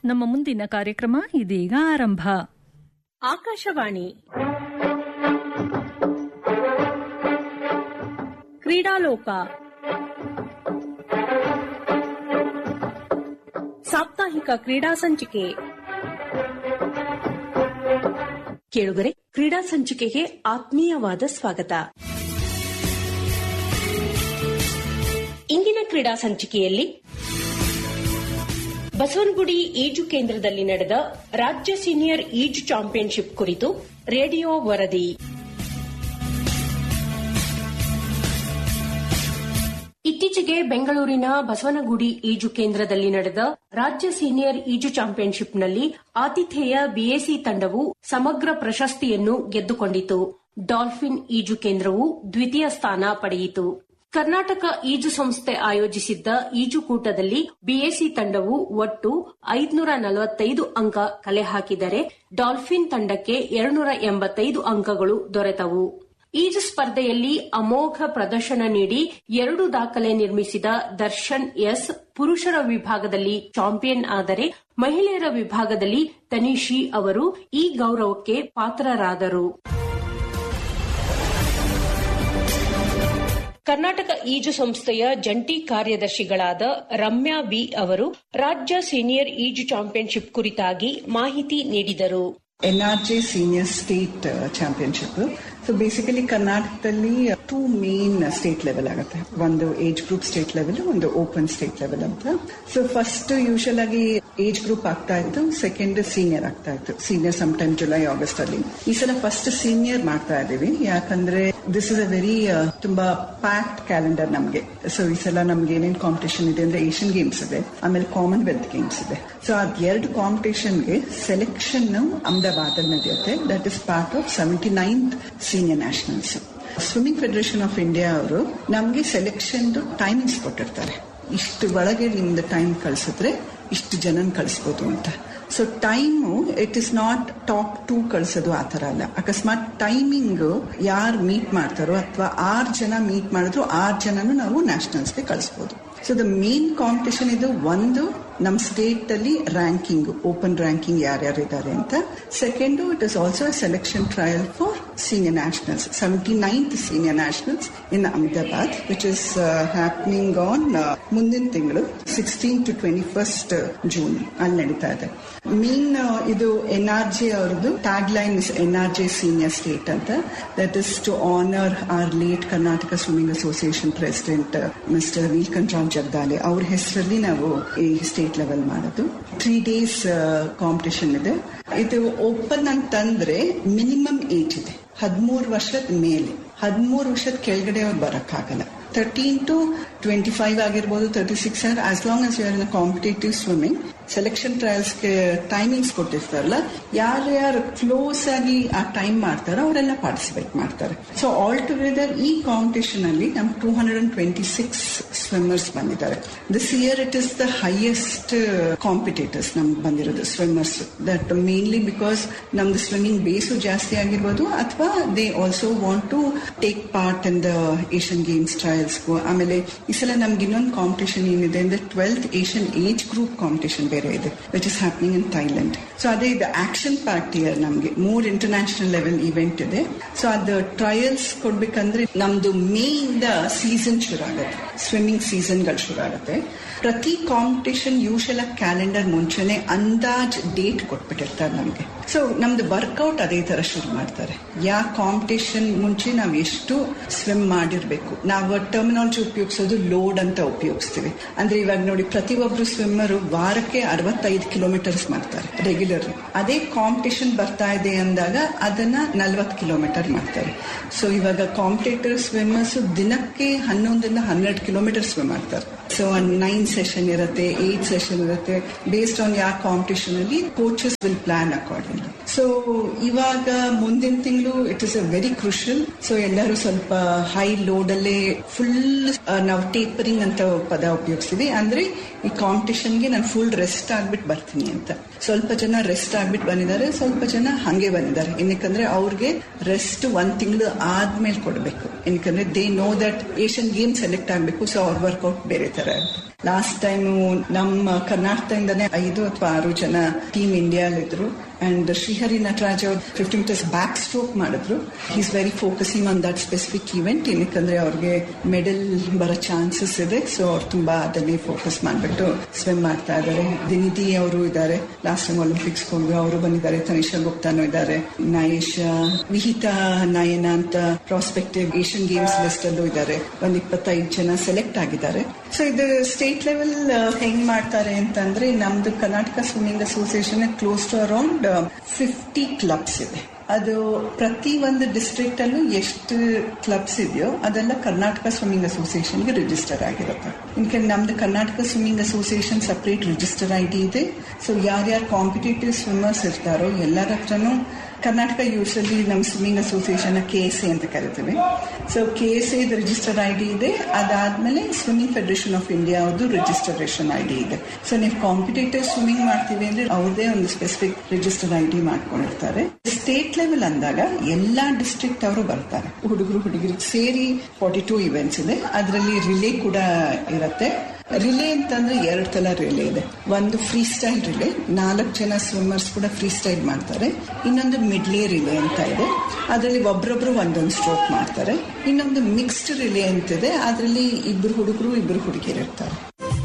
ನಮ್ಮ ಮುಂದಿನ ಕಾರ್ಯಕ್ರಮ ಇದೀಗ ಆರಂಭ ಆಕಾಶವಾಣಿ ಕ್ರೀಡಾಲೋಕ ಸಾಪ್ತಾಹಿಕ ಕ್ರೀಡಾ ಸಂಚಿಕೆ ಕೇಳುಗರೆ ಕ್ರೀಡಾ ಸಂಚಿಕೆಗೆ ಆತ್ಮೀಯವಾದ ಸ್ವಾಗತ ಇಂದಿನ ಕ್ರೀಡಾ ಸಂಚಿಕೆಯಲ್ಲಿ ಬಸವನಗುಡಿ ಈಜು ಕೇಂದ್ರದಲ್ಲಿ ನಡೆದ ರಾಜ್ಯ ಸೀನಿಯರ್ ಈಜು ಚಾಂಪಿಯನ್ಶಿಪ್ ಕುರಿತು ರೇಡಿಯೋ ವರದಿ ಇತ್ತೀಚೆಗೆ ಬೆಂಗಳೂರಿನ ಬಸವನಗುಡಿ ಈಜು ಕೇಂದ್ರದಲ್ಲಿ ನಡೆದ ರಾಜ್ಯ ಸೀನಿಯರ್ ಈಜು ಚಾಂಪಿಯನ್ಶಿಪ್ನಲ್ಲಿ ಆತಿಥೇಯ ಬಿಎಸಿ ತಂಡವು ಸಮಗ್ರ ಪ್ರಶಸ್ತಿಯನ್ನು ಗೆದ್ದುಕೊಂಡಿತು ಡಾಲ್ಫಿನ್ ಈಜು ಕೇಂದ್ರವು ದ್ವಿತೀಯ ಸ್ಥಾನ ಪಡೆಯಿತು ಕರ್ನಾಟಕ ಈಜು ಸಂಸ್ಥೆ ಆಯೋಜಿಸಿದ್ದ ಈಜುಕೂಟದಲ್ಲಿ ಬಿಎಸಿ ತಂಡವು ಒಟ್ಟು ಐದುನೂರ ನಲವತ್ತೈದು ಅಂಕ ಕಲೆ ಹಾಕಿದರೆ ಡಾಲ್ಫಿನ್ ತಂಡಕ್ಕೆ ಎರಡ್ನೂರ ಎಂಬತ್ತೈದು ಅಂಕಗಳು ದೊರೆತವು ಈಜು ಸ್ಪರ್ಧೆಯಲ್ಲಿ ಅಮೋಘ ಪ್ರದರ್ಶನ ನೀಡಿ ಎರಡು ದಾಖಲೆ ನಿರ್ಮಿಸಿದ ದರ್ಶನ್ ಎಸ್ ಪುರುಷರ ವಿಭಾಗದಲ್ಲಿ ಚಾಂಪಿಯನ್ ಆದರೆ ಮಹಿಳೆಯರ ವಿಭಾಗದಲ್ಲಿ ತನಿಷಿ ಅವರು ಈ ಗೌರವಕ್ಕೆ ಪಾತ್ರರಾದರು ಕರ್ನಾಟಕ ಈಜು ಸಂಸ್ಥೆಯ ಜಂಟಿ ಕಾರ್ಯದರ್ಶಿಗಳಾದ ರಮ್ಯಾ ಬಿ ಅವರು ರಾಜ್ಯ ಸೀನಿಯರ್ ಈಜು ಚಾಂಪಿಯನ್ಶಿಪ್ ಕುರಿತಾಗಿ ಮಾಹಿತಿ ನೀಡಿದರು NRJ senior state championship so basically ಕರ್ನಾಟಕದಲ್ಲಿ ಟೂ ಮೇನ್ ಸ್ಟೇಟ್ ಲೆವೆಲ್ ಆಗುತ್ತೆ ಒಂದು ಏಜ್ ಗ್ರೂಪ್ ಸ್ಟೇಟ್ ಲೆವೆಲ್ ಒಂದು ಓಪನ್ ಸ್ಟೇಟ್ ಲೆವೆಲ್ ಅಂತ ಸೊ ಫಸ್ಟ್ ಯೂಶಲ್ ಆಗಿ ಏಜ್ ಗ್ರೂಪ್ ಆಗ್ತಾ ಇತ್ತು ಸೆಕೆಂಡ್ ಸೀನಿಯರ್ ಆಗ್ತಾ ಇತ್ತು senior some time July August ಅಲ್ಲಿ ಈ ಸಲ ಫಸ್ಟ್ ಸೀನಿಯರ್ ಮಾಡ್ತಾ ಇದೀವಿ ಯಾಕಂದ್ರೆ ದಿಸ್ ಇಸ್ ಅ ವೆರಿ ತುಂಬಾ ಪ್ಯಾಕ್ಡ್ ಕ್ಯಾಲೆಂಡರ್ ನಮಗೆ ಸೊ ಈ ಸಲ ನಮ್ಗೆ ಏನೇನ್ ಕಾಂಪಿಟೇಷನ್ ಇದೆ ಅಂದ್ರೆ ಏಷ್ಯನ್ ಗೇಮ್ಸ್ ಇದೆ ಆಮೇಲೆ ಕಾಮನ್ವೆಲ್ತ್ ಗೇಮ್ಸ್ ಇದೆ ಸೊ ಅದ್ ಎರಡು ಕಾಂಪಿಟೇಷನ್ಗೆ ಸೆಲೆಕ್ಷನ್ ಅಹಮದಾಬಾದ್ ಅಲ್ಲಿ ನಡೆಯುತ್ತೆ that is part of seventy ninth senior nationals swimming federation of India ಅವರು ನಮ್ಗೆ ಸೆಲೆಕ್ಷನ್ ಟೈಮಿಂಗ್ಸ್ ಕೊಟ್ಟಿರ್ತಾರೆ ಇಷ್ಟು ಒಳಗೆ ನಿಮ್ದು ಟೈಮ್ ಕಳ್ಸಿದ್ರೆ ಇಷ್ಟು ಜನನ್ ಕಳಿಸ್ಬೋದು ಅಂತ so time it is not top two ಕಳ್ಸೋದು ಆ ಥರ ಅಲ್ಲ ಅಕಸ್ಮಾತ್ ಟೈಮಿಂಗ್ ಯಾರು ಮೀಟ್ ಮಾಡ್ತಾರೋ ಅಥವಾ ಆರು ಜನ ಮೀಟ್ ಮಾಡಿದ್ರು ಆರು ಜನನು ನಾವು ನ್ಯಾಷನಲ್ಸ್ಗೆ ಕಳಿಸ್ಬೋದು ಸೊ ದ ಮೇನ್ ಕಾಂಪಿಟೇಷನ್ ಇದು ಒಂದು ನಮ್ಮ ಸ್ಟೇಟ್ ಅಲ್ಲಿ ರ್ಯಾಂಕಿಂಗ್ ಓಪನ್ ರ್ಯಾಂಕಿಂಗ್ ಯಾರ್ಯಾರು ಇದ್ದಾರೆ ಅಂತ second it is also selection trial for senior nationals seventy ninth senior nationals in Ahmedabad which is happening on ಮುಂದಿನ ತಿಂಗಳು sixteen to twenty first June ಅಲ್ಲಿ ನಡೀತಾ ಇದೆ ಮೇನ್ ಇದು ಎನ್ ಆರ್ ಜೆ ಅವ್ರದ್ದು tag line is N R J senior state ಅಂತ that is to honour our late Karnataka swimming association president mister Neelkantharao Jagadale ಅವ್ರ ಹೆಸರಲ್ಲಿ ನಾವು ಈ ಸ್ಟೇಟ್ ಲೆವೆಲ್ ಮಾಡೋದು ತ್ರೀ ಡೇಸ್ ಕಾಂಪಿಟೇಷನ್ ಇದೆ ಇದು ಓಪನ್ ಅಂತಂದ್ರೆ ಮಿನಿಮಮ್ ಏಜ್ ಇದೆ ಹದಿಮೂರು ವರ್ಷದ ಮೇಲೆ ಹದಿಮೂರು ವರ್ಷದ ಕೆಳಗಡೆ ಅವ್ರು ಬರಕ್ಕಾಗಲ್ಲ ತರ್ಟೀನ್ ಟು ಟ್ವೆಂಟಿ ಫೈವ್ ಆಗಿರ್ಬೋದು thirty six as long as you're in competitive swimming selection ಟ್ರಯಲ್ಸ್ಗೆ ಟೈಮಿಂಗ್ಸ್ ಕೊಟ್ಟಿರ್ತಾರಲ್ಲ ಯಾರ್ಯಾರು ಕ್ಲೋಸ್ ಆಗಿ ಆ ಟೈಮ್ ಮಾಡ್ತಾರೋ ಅವರೆಲ್ಲ ಪಾರ್ಟಿಸಿಪೇಟ್ ಮಾಡ್ತಾರೆ ಸೊ ಆಲ್ ಟುಗೆದರ್ ಈ ಕಾಂಪಿಟೇಷನ್ ಅಲ್ಲಿ ನಮ್ two hundred and twenty six swimmers ಬಂದಿದ್ದಾರೆ this year it is the highest competitors ನಮ್ಗೆ ಬಂದಿರೋದು ಸ್ವಿಮ್ಮರ್ಸ್ ದಟ್ ಮೇನ್ಲಿ ಬಿಕಾಸ್ ನಮ್ದು ಸ್ವಿಮ್ಮಿಂಗ್ ಬೇಸು ಜಾಸ್ತಿ ಆಗಿರ್ಬೋದು ಅಥವಾ they also want to take part in the Asian games ಟ್ರಯಲ್ಸ್ಗೂ ಆಮೇಲೆ ಈ ಸಲ ನಮ್ಗೆ ಇನ್ನೊಂದು ಕಾಂಪಿಟೇಷನ್ ಏನಿದೆ ಅಂದ್ರೆ twelfth Asian age group competition ಬೇರೆ ಇದೆ which is happening in Thailand so ಅದೇ ಇದು ಆಕ್ಷನ್ ಪಾರ್ಟ್ ಇಯರ್ ನಮಗೆ ಮೂರ್ ಇಂಟರ್ನ್ಯಾಷನಲ್ ಲೆವೆಲ್ ಇವೆಂಟ್ ಇದೆ ಸೊ ಅದು ಟ್ರಯಲ್ಸ್ ಕೊಡ್ಬೇಕಂದ್ರೆ ನಮ್ದು ಮೇ ಇಂದ ಸೀಸನ್ ಶುರು ಆಗುತ್ತೆ ಸ್ವಿಮ್ಮಿಂಗ್ ಸೀಸನ್ಗಳು ಶುರು ಆಗುತ್ತೆ ಪ್ರತಿ ಕಾಂಪಿಟೇಷನ್ ಯೂಶಲ್ ಕ್ಯಾಲೆಂಡರ್ ಮುಂಚೆನೆ ಅಂದಾಜ್ ಡೇಟ್ ಕೊಟ್ಬಿಟ್ಟಿರ್ತಾರೆ ನಮಗೆ ಸೊ ನಮ್ದು ವರ್ಕೌಟ್ ಅದೇ ತರ ಶುರು ಮಾಡ್ತಾರೆ ಯಾ ಕಾಂಪಿಟೇಷನ್ ಮುಂಚೆ ನಾವು ಎಷ್ಟು ಸ್ವಿಮ್ ಮಾಡಿರ್ಬೇಕು ನಾವು ಟರ್ಮಿನಾಲಜಿ ಉಪಯೋಗಿಸೋದು ಲೋಡ್ ಅಂತ ಉಪಯೋಗಿಸ್ತೀವಿ ಅಂದ್ರೆ ಇವಾಗ ನೋಡಿ ಪ್ರತಿಯೊಬ್ರು ಸ್ವಿಮ್ಮರು ವಾರಕ್ಕೆ ಅರವತ್ತೈದು ಕಿಲೋಮೀಟರ್ಸ್ ಮಾಡ್ತಾರೆ ರೆಗ್ಯುಲರ್ ಅದೇ ಕಾಂಪಿಟೇಷನ್ ಬರ್ತಾ ಇದೆ ಅಂದಾಗ ಅದನ್ನ ನಲ್ವತ್ತು ಕಿಲೋಮೀಟರ್ ಮಾಡ್ತಾರೆ ಸೊ ಇವಾಗ ಕಾಂಪಿಟೇಟರ್ ಸ್ವಿಮ್ಮರ್ಸ್ ದಿನಕ್ಕೆ ಹನ್ನೊಂದರಿಂದ ಹನ್ನೆರಡು ಕಿಲೋಮೀಟರ್ ಸ್ವಿಮ್ ಮಾಡ್ತಾರೆ ಸೊ ನೈನ್ ಸೆಷನ್ ಇರುತ್ತೆ ಏಟ್ ಸೆಷನ್ ಇರುತ್ತೆ ಬೇಸ್ಡ್ ಆನ್ ಯಾವ ಕಾಂಪಿಟೇಷನ್ ಅಲ್ಲಿ coaches will plan according so ಇವಾಗ ಮುಂದಿನ ತಿಂಗಳು it is a very crucial so ಎಲ್ಲರೂ ಸ್ವಲ್ಪ ಹೈ ಲೋಡ್ ಅಲ್ಲೇ ಫುಲ್ ನಾವು ಟೇಪರಿಂಗ್ ಅಂತ ಪದ ಉಪಯೋಗಿಸ್ತೀವಿ ಅಂದ್ರೆ ಈ ಕಾಂಪಿಟಿಷನ್ಗೆ ನಾನು ಫುಲ್ ರೆಸ್ಟ್ ಆಗ್ಬಿಟ್ಟು ಬರ್ತೀನಿ ಅಂತ ಸ್ವಲ್ಪ ಜನ ರೆಸ್ಟ್ ಆಗ್ಬಿಟ್ಟು ಬಂದಿದ್ದಾರೆ ಸ್ವಲ್ಪ ಜನ ಹಂಗೆ ಬಂದಿದ್ದಾರೆ ಏನಕ್ಕಂದ್ರೆ ಅವ್ರಿಗೆ ರೆಸ್ಟ್ ಒಂದ್ ತಿಂಗಳು ಆದ್ಮೇಲೆ ಕೊಡಬೇಕು ಏನಕ್ಕಂದ್ರೆ they know that Asian game select ಆಗ್ಬೇಕು ಸೊ ಅವ್ರ ವರ್ಕೌಟ್ ಬೇರೆ ತರ ಲಾಸ್ಟ್ ಟೈಮ್ ನಮ್ಮ ಕರ್ನಾಟಕದಿಂದನೇ ಐದು ಅಥವಾ ಆರು ಜನ ಟೀಮ್ ಇಂಡಿಯಾಲಿದ್ರು ಅಂಡ್ ಶ್ರೀಹರಿ ನಟರಾಜ್ ಅವ್ರು ಫಿಫ್ಟಿ ಮೀಟರ್ಸ್ ಬ್ಯಾಕ್ ಸ್ಟ್ರೋಕ್ ಮಾಡಿದ್ರು is very focusing on that specific event ಏನಕ್ಕಂದ್ರೆ ಅವ್ರಿಗೆ ಮೆಡಲ್ ಬರೋ ಚಾನ್ಸಸ್ ಇದೆ ಸೊ ಅವ್ರು ತುಂಬಾ ಅದನ್ನೇ ಫೋಕಸ್ ಮಾಡಿಬಿಟ್ಟು ಸ್ವಿಮ್ ಮಾಡ್ತಾ ಇದ್ದಾರೆ ದಿನಿಧಿ ಅವರು ಇದ್ದಾರೆ ಲಾಸ್ಟ್ ಟೈಮ್ ಒಲಿಂಪಿಕ್ಸ್ ಹೋಗಿ ಅವರು ಬಂದಿದ್ದಾರೆ ತನಿಷಾ ಗುಪ್ತಾನು ಇದ್ದಾರೆ ನಾಯೇಶ್ ವಿಹಿತ ನಯನ ಅಂತ ಪ್ರಾಸ್ಪೆಕ್ಟಿವ್ ಏಷ್ಯನ್ ಗೇಮ್ಸ್ ಲಿಸ್ಟ್ ಅಲ್ಲೂ ಇದ್ದಾರೆ ಒಂದ್ ಇಪ್ಪತ್ತೈದು ಜನ ಸೆಲೆಕ್ಟ್ ಆಗಿದ್ದಾರೆ ಸೊ ಇದು ಸ್ಟೇಟ್ ಲೆವೆಲ್ ಹೆಂಗ್ ಮಾಡ್ತಾರೆ ಅಂತಂದ್ರೆ ನಮ್ದು Karnataka swimming association close to around fifty clubs ಇದೆ ಅದು ಪ್ರತಿ ಒಂದು ಡಿಸ್ಟ್ರಿಕ್ಟ್ ಅಲ್ಲೂ ಎಷ್ಟು ಕ್ಲಬ್ಸ್ ಇದೆಯೋ ಅದೆಲ್ಲ ಕರ್ನಾಟಕ ಸ್ವಿಮ್ಮಿಂಗ್ ಅಸೋಸಿಯೇಷನ್ಗೆ ರಿಜಿಸ್ಟರ್ ಆಗಿರುತ್ತೆ ಇನ್ಕೆ ನಮ್ದು Karnataka swimming association separate register I D ಇದೆ ಸೊ ಯಾರ್ಯಾರು ಕಾಂಪಿಟೇಟಿವ್ ಸ್ವಿಮ್ಮರ್ಸ್ ಇರ್ತಾರೋ ಎಲ್ಲರ ಹತ್ರನೂ ಕರ್ನಾಟಕ ಯೂಶಲಿ ನಮ್ಮ swimming association K S A ಅಂತ ಕರಿತೀವಿ so K S A register I D ಇದೆ ಅದಾದ್ಮೇಲೆ ಸ್ವಿಮ್ಮಿಂಗ್ ಫೆಡರೇಷನ್ ಆಫ್ ಇಂಡಿಯಾ ಅವ್ರದ್ದು ರಿಜಿಸ್ಟರೇಷನ್ ಐ ಡಿ ಇದೆ ಸೊ ನೀವು ಕಾಂಪಿಟೇಟಿವ್ ಸ್ವಿಮ್ಮಿಂಗ್ ಮಾಡ್ತೀವಿ ಅಂದ್ರೆ ಅವ್ರದೇ ಒಂದು ಸ್ಪೆಸಿಫಿಕ್ ರಿಜಿಸ್ಟರ್ ಐ ಡಿ ಮಾಡ್ಕೊಂಡಿರ್ತಾರೆ ಸ್ಟೇಟ್ ಲೆವೆಲ್ ಅಂದಾಗ ಎಲ್ಲಾ ಡಿಸ್ಟ್ರಿಕ್ಟ್ ಅವರು ಬರ್ತಾರೆ ಹುಡುಗರು ಹುಡುಗರಿಗೆ ಸೇರಿ ಫಾರ್ಟಿ ಟೂ ಇವೆಂಟ್ಸ್ ಇದೆ ಅದರಲ್ಲಿ ರಿಲೇ ಕೂಡ ಇರುತ್ತೆ ರಿಲೇ ಅಂತಂದ್ರೆ ಎರಡು ತರ ರಿಲೇ ಇದೆ ಒಂದು ಫ್ರೀ ಸ್ಟೈಲ್ ರಿಲೇ ನಾಲ್ಕು ಜನ ಸ್ವಿಮ್ಮರ್ಸ್ ಕೂಡ ಫ್ರೀ ಸ್ಟೈಲ್ ಮಾಡ್ತಾರೆ ಇನ್ನೊಂದು ಮಿಡ್ಲೇ ರಿಲೇ ಅಂತ ಇದೆ ಅದರಲ್ಲಿ ಒಬ್ರೊಬ್ರು ಒಂದೊಂದು ಸ್ಟ್ರೋಕ್ ಮಾಡ್ತಾರೆ ಇನ್ನೊಂದು ಮಿಕ್ಸ್ಡ್ ರಿಲೇ ಅಂತಿದೆ ಅದರಲ್ಲಿ ಇಬ್ಬರು ಹುಡುಗರು ಇಬ್ಬರು ಹುಡುಗಿಯರು ಇರ್ತಾರೆ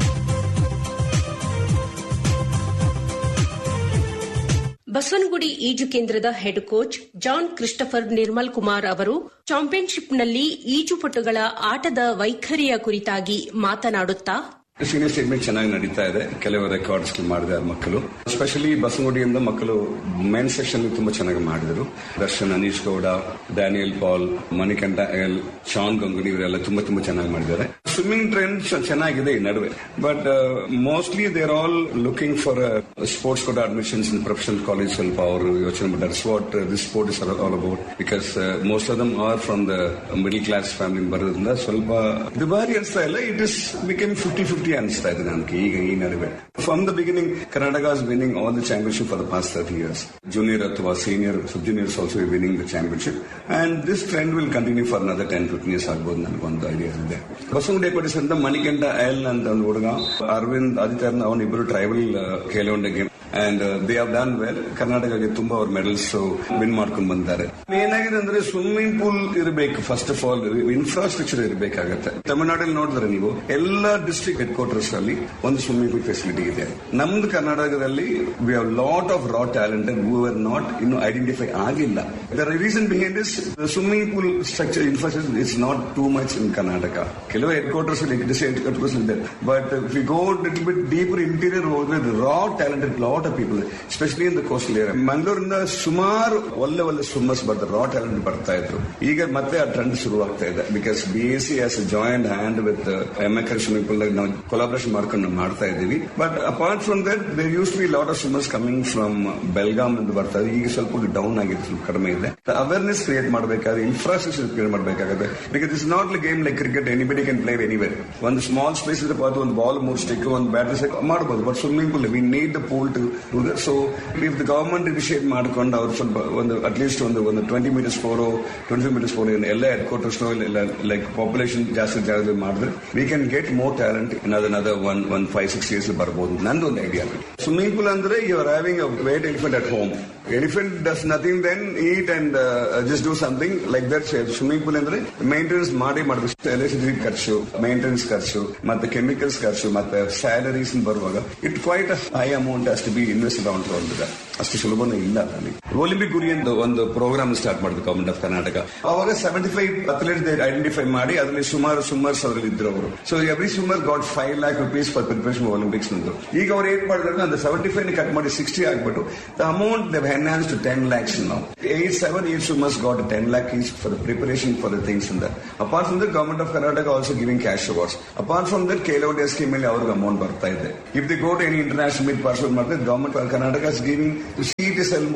ಬಸವನಗುಡಿ ಈಜು ಕೇಂದ್ರದ head coach John Christopher Nirmal Kumar ಅವರು ಚಾಂಪಿಯನ್ಶಿಪ್ನಲ್ಲಿ ಈಜುಪಟುಗಳ ಆಟದ ವೈಖರಿಯ ಕುರಿತಾಗಿ ಮಾತನಾಡುತ್ತಾ ಸೀನಿಯರ್ ಸ್ಟೇಟ್ಮೆಂಟ್ ಚೆನ್ನಾಗಿ ನಡೀತಾ ಇದೆ ಕೆಲವು ರೆಕಾರ್ಡ್ಸ್ ಮಾಡಿದ್ದಾರೆ ಮಕ್ಕಳು ಸ್ಪೆಷಲಿ ಬಸವನಗುಡಿಯಿಂದ ಮಕ್ಕಳು ಮೆನ್ ಸೆಕ್ಷನ್ ತುಂಬಾ ಚೆನ್ನಾಗಿ ಮಾಡಿದರು Darshan Anish Gowda Daniel Paul Manikanta L Shaan Ganguly ಇವರೆಲ್ಲ ತುಂಬಾ ತುಂಬಾ ಚೆನ್ನಾಗಿ ಮಾಡಿದ್ದಾರೆ ಸ್ವಿಮ್ಮಿಂಗ್ ಟ್ರೆಂಡ್ ಚೆನ್ನಾಗಿದೆ ಈ ನಡುವೆ but mostly they're all looking for sports quota admissions in professional college ಸ್ವಲ್ಪ ಅವರು ಯೋಚನೆ ಮಾಡಿದ್ದಾರೆ so what this sport is all about because most of them are from the middle class family ಬರೋದ್ರಿಂದ ಸ್ವಲ್ಪ ದುಬಾರಿ ಅನಿಸ್ತಾ ಇಲ್ಲ it is become fifty fifty ಅನಿಸ್ತಾ ಇದೆ ನನಗೆ ಈಗ ಈ ನಡುವೆ from the beginning Karnataka is winning all the championship for the past thirty years junior ಅಥವಾ senior sub juniors also winning the championship and this trend will continue for another ten fifteen years ಆಗ್ಬೋದು ನನಗೊಂದು idea ಇದೆ ಬಸವನ ಡೆಕೋಟೇಸ್ ಅಂತ Manikantha L ಅಂತ ಒಂದು ಹುಡುಗ ಅರವಿಂದ್ ಆದಿತ್ಯರ್ನ ಅವನ ಇಬ್ಬರು ಟ್ರೈಬಲ್ ಖೇಲೋಂಡೆ game and they have done well ಕರ್ನಾಟಕಗೆ ತುಂಬಾ ಅವ್ರ ಮೆಡಲ್ಸ್ ವಿನ್ ಮಾಡ್ಕೊಂಡು ಬಂದಿದ್ದಾರೆ ಏನಾಗಿದೆ ಅಂದ್ರೆ ಸ್ವಿಮ್ಮಿಂಗ್ ಪೂಲ್ ಇರಬೇಕು ಫಸ್ಟ್ ಆಫ್ ಆಲ್ ಇನ್ಫ್ರಾಸ್ಟ್ರಕ್ಚರ್ ಇರಬೇಕಾಗತ್ತೆ ತಮಿಳುನಾಡಲ್ಲಿ ನೋಡಿದ್ರೆ ನೀವು ಎಲ್ಲಾ ಡಿಸ್ಟ್ರಿಕ್ಟ್ ಹೆಡ್ ಕ್ವಾರ್ಟರ್ಸ್ ಅಲ್ಲಿ ಒಂದು ಸ್ವಿಮ್ಮಿಂಗ್ ಪೂಲ್ ಫೆಸಿಲಿಟಿ ಇದೆ ನಮ್ದು ಕರ್ನಾಟಕದಲ್ಲಿ we have lot of raw talented who are not ಇನ್ನು ಐಡೆಂಟಿಫೈ ಆಗಿಲ್ಲ the reason behind is swimming pool structure infrastructure it's not too much in Karnataka ಕೆಲವು ಹೆಡ್ ಕ್ವಾರ್ಟರ್ಸ್ ಹೆಡ್ ಕ್ವಾರ್ಟರ್ಸ್ ಇದೆ but we go little bit deeper interior ಹೋದ್ರೆ raw talented lot of people especially in the coastal area ಮಂಗಳೂರಿಂದ ಸುಮಾರು ಒಳ್ಳೆ ಒಳ್ಳೆ swimmers ಬರ್ತಾರೆ ರಾ talent ಬರ್ತಾ ಇದ್ರು ಈಗ ಮತ್ತೆ ಆ ಟ್ರೆಂಡ್ ಶುರು ಆಗ್ತಾ ಇದೆ because B S C as joint hand with M A swimming pool ನಾವು ಕೊಲಾಬ್ರೇಷನ್ ಮಾಡ್ಕೊಂಡು ನಾವು ಮಾಡ್ತಾ ಇದ್ದೀವಿ but apart from that there use be lot of swimmers coming from Belgaum ಅಂತ ಬರ್ತಾ ಇದೆ ಈಗ ಸ್ವಲ್ಪ ಡೌನ್ ಆಗಿದೆ ಸ್ವಲ್ಪ ಕಡಿಮೆ ಇದೆ ಅವೇರ್ನೆಸ್ ಕ್ರಿಯೇಟ್ ಮಾಡಬೇಕಾದ್ರೆ ಇನ್ಫ್ರಾಸ್ಟ್ರಕ್ಚರ್ ಕ್ರಿಯೇಟ್ ಮಾಡಬೇಕಾಗುತ್ತೆ because is not game like cricket anybody can play anywhere ಒಂದು ಸ್ಮಾಲ್ ಸ್ಪೇಸ್ ಇದ್ರೆ ಒಂದು ಬಾಲ್ ಮೂರ್ ಸ್ಟಿಕ್ ಒಂದು ಬ್ಯಾಟರಿ ಮಾಡಬಹುದು but swimming pool we need the pool to so if the government initiate ಮಾಡ್ಕೊಂಡು ಅವ್ರು ಸ್ವಲ್ಪ ಒಂದು ಅಟ್ಲೀಸ್ಟ್ ಒಂದು ಒಂದು twenty metres for twenty five metres for ಎಲ್ಲ ಹೆಡ್ ಕ್ವಾರ್ಟರ್ಸ್ ಲೈಕ್ ಪಾಪ್ಯುಲೇಷನ್ ಜಾಸ್ತಿ ಜಾಗದಲ್ಲಿ ಮಾಡಿದ್ರೆ we can get more talent in ಅದನ್ನದ one one five six years ಬರ್ಬೋದು ನಂದು ಒಂದು ಐಡಿಯಾ ಸ್ವಿಮ್ಮಿಂಗ್ ಪೂಲ್ ಅಂದ್ರೆ you are having white elephant at home elephant does nothing then eat and just do something like that swimming pool ಅಂದ್ರೆ maintenance ಮಾಡಿ ಮಾಡಬೇಕು electricity ಖರ್ಚು maintenance ಖರ್ಚು ಮತ್ತೆ ಕೆಮಿಕಲ್ಸ್ ಖರ್ಚು ಮತ್ತೆ ಸ್ಯಾಲರೀಸ್ ಬರುವಾಗ ಇಟ್ ಕ್ವೈಟ್ ಹೈ ಅಮೌಂಟ್ ಅಷ್ಟು ಬಿ ಇನ್ವೆಸ್ಟ್ ಅಮೌಂಟ್ ಒಂದಿದೆ ಅಷ್ಟು ಸುಲಭನೂ ಇಲ್ಲ ಅಲ್ಲಿ ಒಲಿಂಪಿಕ್ ಗುರಿ ಅಂತ ಒಂದು ಪ್ರೋಗ್ರಾಮ್ ಸ್ಟಾರ್ಟ್ ಮಾಡಿದ್ರು ಗವರ್ಮೆಂಟ್ ಆಫ್ ಕರ್ನಾಟಕ ಅವಾಗ ಸೆವೆಂಟಿ ಫೈವ್ ಅಥ್ಲೆಟ್ ಐಡೆಂಟಿಫೈ ಮಾಡಿ ಅದರಲ್ಲಿ ಸುಮಾರು ಸ್ವಿಮ್ಮರ್ಸ್ ಅದರಲ್ಲಿ ಇದ್ರು ಅವರು so every swimmer got five lakh rupees for preparation Olympics ನಂದು ಈಗ ಅವ್ರು ಏನ್ ಮಾಡಿದ್ರು ಅಂದ್ರೆ ಸೆವೆಂಟಿ ಫೈವ್ ಕಟ್ ಮಾಡಿ ಸಿಕ್ಸ್ಟಿ ಆಗ್ಬಿಟ್ಟು the amount they enhance to ten lakhs ನಾವು eight seven eight swimmers got ten lakh is for the preparation for the things in that apart from that government of Karnataka also giving cash awards apart from that Khelo India scheme ಅಲ್ಲಿ ಅವ್ರಿಗೆ amount ಬರ್ತಾ ಇದೆ if they go to any international meet participate ಮಾಡಿದ್ರೆ government of Karnataka is giving C T S L ಮುಖಾಂತರ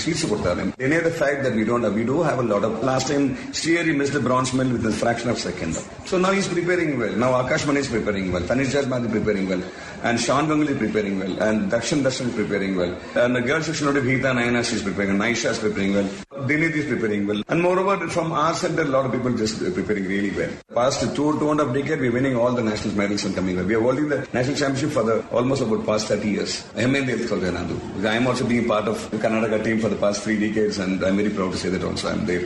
sweets ಕೊಡ್ತಾರೆ any the fact that we don't we do have a lot of lost time ಶ್ರೀಯರಿ miss the bronze medal with fraction of second so ನಾವು is preparing well ನಾವು Aakash Mani is preparing well Tanish ಜಾಜ್ಮಾನ್ preparing well and Sean Ganguly is preparing well, and Dakshan Darshan is preparing well, and the girls section of Geeta Nayana she is preparing, and Naisha is preparing well, Dinit is preparing well, and moreover from our center a lot of people just preparing really well. Past two two and a half decade we're winning all the national medals and coming well. We are holding the national championship for the almost about past 30 years. I am also being part of the Karnataka team for the past three decades, and I'm very proud to say that also I'm there.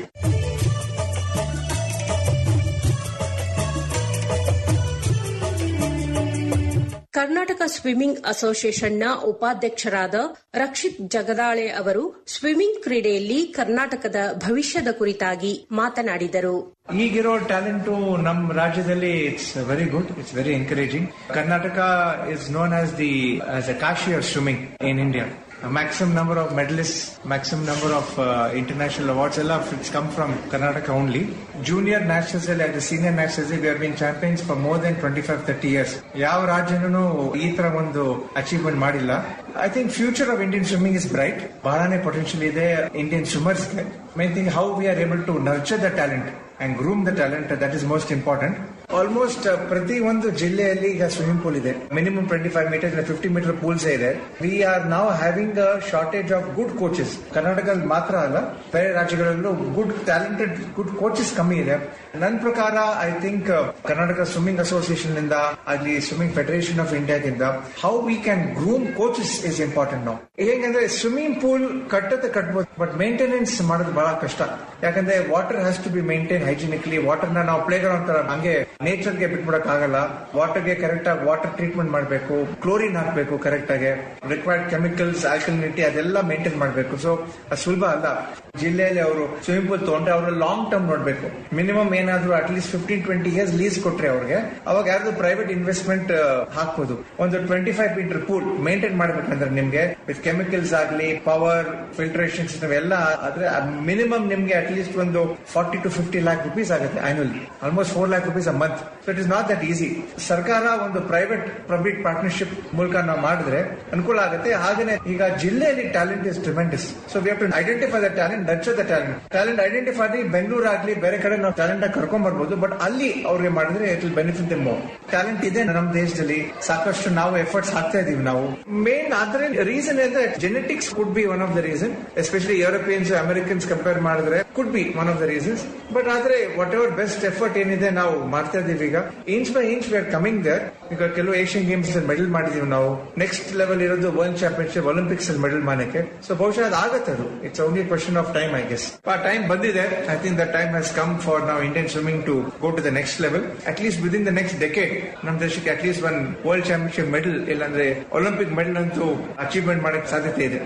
Karnataka swimming ಅಸೋಸಿಯೇಷನ್ನ ಉಪಾಧ್ಯಕ್ಷರಾದ ರಕ್ಷಿತ್ ಜಗದಾಳೆ ಅವರು swimming ಕ್ರೀಡೆಯಲ್ಲಿ ಕರ್ನಾಟಕದ ಭವಿಷ್ಯದ ಕುರಿತಾಗಿ ಮಾತನಾಡಿದರು ಈಗಿರೋ talent ನಮ್ಮ ರಾಜ್ಯದಲ್ಲಿ it's very good it's very encouraging Karnataka is known as the as a Kashi of swimming in India maximum number of medalists, maximum number of uh, international awards, all of it's come from Karnataka only. Junior nationals and the senior nationals, we have been champions for more than 25-30 years. ಯಾವ ರಾಜ್ಯನೂ ಈ ತರ ಒಂದು achievement ಮಾಡಿಲ್ಲ I think future of Indian swimming is bright ಬಹಳನೇ potential ಇದೆ Indian ಸ್ವಿಮ್ಮರ್ಸ್ಗೆ main thing how we are able to nurture the talent and groom the talent that is most important almost ಪ್ರತಿ ಒಂದು ಜಿಲ್ಲೆಯಲ್ಲಿ ಈಗ ಸ್ವಿಮ್ಮಿಂಗ್ ಪೂಲ್ ಇದೆ minimum twenty five metre fifty metre pools ಇದೆ we are ನಾವ್ having a shortage of good coaches ಕರ್ನಾಟಕದಲ್ಲಿ ಮಾತ್ರ ಅಲ್ಲ ಬೇರೆ ರಾಜ್ಯಗಳಲ್ಲೂ ಗುಡ್ ಟ್ಯಾಲೆಂಟೆಡ್ ಗುಡ್ ಕೋಚಸ್ ಕಮ್ಮಿ ಇದೆ ನನ್ನ ಪ್ರಕಾರ I think Karnataka swimming association ಇಂದ ಅಲ್ಲಿ ಸ್ವಿಮ್ಮಿಂಗ್ ಫೆಡರೇಷನ್ ಆಫ್ ಇಂಡಿಯಾದಿಂದ how we can groom coaches is important ನಾವು ಹೇಗಂದ್ರೆ ಸ್ವಿಮ್ಮಿಂಗ್ ಪೂಲ್ ಕಟ್ಟತ್ತೆ ಕಟ್ಬೋದು ಬಟ್ ಮೇಂಟೆನೆನ್ಸ್ ಮಾಡೋದು ಬಹಳ ಕಷ್ಟ ಯಾಕಂದ್ರೆ water has to be maintain hygienically water ನ ನಾವು ಪ್ಲೇ ಗ್ರೌಂಡ್ ತರ ಹಂಗೆ ನೇಚರ್ ಗೆ ಬಿಟ್ಬಿಡಕ್ ಆಗಲ್ಲ ವಾಟರ್ ಗೆ ಕರೆಕ್ಟ್ ಆಗಿ ವಾಟರ್ ಟ್ರೀಟ್ಮೆಂಟ್ ಮಾಡಬೇಕು ಕ್ಲೋರಿನ್ ಹಾಕಬೇಕು ಕರೆಕ್ಟ್ ಆಗಿ ರಿಕ್ವೈರ್ಡ್ ಕೆಮಿಕಲ್ಸ್ ಆಲ್ಕಲಿನಿಟಿ ಅದೆಲ್ಲ ಮೇಂಟೈನ್ ಮಾಡಬೇಕು ಸೊ ಅದು ಸುಲಭ ಅಲ್ಲ ಜಿಲ್ಲೆಯಲ್ಲಿ ಅವರು ಸ್ವಿಮ್ಮಿಂಗ್ ಪೂಲ್ ತಗೊಂಡ್ರೆ ಅವರು ಲಾಂಗ್ ಟರ್ಮ್ ನೋಡ್ಬೇಕು ಮಿನಿಮಮ್ ಏನಾದ್ರು at least fifteen twenty years lease ಕೊಟ್ರೆ ಅವ್ರಿಗೆ ಅವಾಗ ಯಾರ್ದು ಪ್ರೈವೇಟ್ ಇನ್ವೆಸ್ಟ್ಮೆಂಟ್ ಹಾಕ್ಬೋದು ಒಂದು twenty five metre pool maintain ಮಾಡ್ಬೇಕಂದ್ರೆ ನಿಮ್ಗೆ ವಿತ್ ಕೆಮಿಕಲ್ಸ್ ಆಗಲಿ ಪವರ್ ಫಿಲ್ಟ್ರೇಷನ್ ಸಿಸ್ಟಮ್ ಎಲ್ಲ ಆದ್ರೆ ಮಿನಿಮಮ್ ನಿಮ್ಗೆ ಅಟ್ಲೀಸ್ಟ್ ಒಂದು forty to fifty lakh rupees ಆಗುತ್ತೆ annually almost four lakh rupees a month so it is not that easy ಸರ್ಕಾರ ಒಂದು ಪ್ರೈವೇಟ್ ಪಬ್ಲಿಕ್ ಪಾರ್ಟ್ನರ್ಶಿಪ್ ಮೂಲಕ ನಾವು ಮಾಡಿದ್ರೆ ಅನುಕೂಲ ಆಗುತ್ತೆ ಹಾಗೇನೆ ಈಗ ಜಿಲ್ಲೆಯಲ್ಲಿ talent is tremendous so we have to identify the talent nurture the talent talent identify ಆಗಿ ಬೆಂಗಳೂರು ಆಗ್ಲಿ ಬೇರೆ ಕಡೆ ನಾವು ಟ್ಯಾಲೆಂಟ್ ಕರ್ಕೊಂಡ್ ಬರ್ಬೋದು ಬಟ್ ಅಲ್ಲಿ ಅವ್ರಿಗೆ ಮಾಡಿದ್ರೆ it will benefit them more talent ಇದೆ ನಮ್ಮ ದೇಶದಲ್ಲಿ ಸಾಕಷ್ಟು ನಾವು ಎಫರ್ಟ್ಸ್ ಹಾಕ್ತಾ ಇದೀವಿ ನಾವು ಮೇನ್ ಆದ್ರೆ ರೀಸನ್ ಅಂದ್ರೆ genetics could be one of the reason especially Europeans Americans compare ಮಾಡಿದ್ರೆ could be one of the reasons but ಆದ್ರೆ ವಾಟ್ ಎವರ್ ಬೆಸ್ಟ್ ಎಫರ್ಟ್ ಏನಿದೆ ನಾವು ಮಾಡ್ತಾ ಇದೀವಿ ಈಗ inch by inch we are coming there ಈಗ ಕೆಲವು ಏಷ್ಯನ್ ಗೇಮ್ಸ್ ಮೆಡಲ್ ಮಾಡಿದೀವಿ ನಾವು ನೆಕ್ಸ್ಟ್ ಲೆವೆಲ್ ಇರೋದು ವರ್ಲ್ಡ್ ಚಾಂಪಿಯನ್ಶಿಪ್ ಒಲಿಂಪಿಕ್ಸ್ ಅಲ್ಲಿ ಮೆಡಲ್ ಮಾಡಕ್ಕೆ ಸೊ ಬಹುಶಃ ಅದು ಆಗತ್ತೆ ಅದು it's only question of time I guess ಆ ಟೈಮ್ ಬಂದಿದೆ I think the time has come for ನಾವು Indian swimming to go to the next level at least within the next decade ನಮ್ಮ ದೇಶಕ್ಕೆ at least one world championship medal ಇಲ್ಲಾಂದ್ರೆ Olympic medal ಅಂತೂ achievement ಮಾಡಕ್ಕೆ ಸಾಧ್ಯತೆ ಇದೆ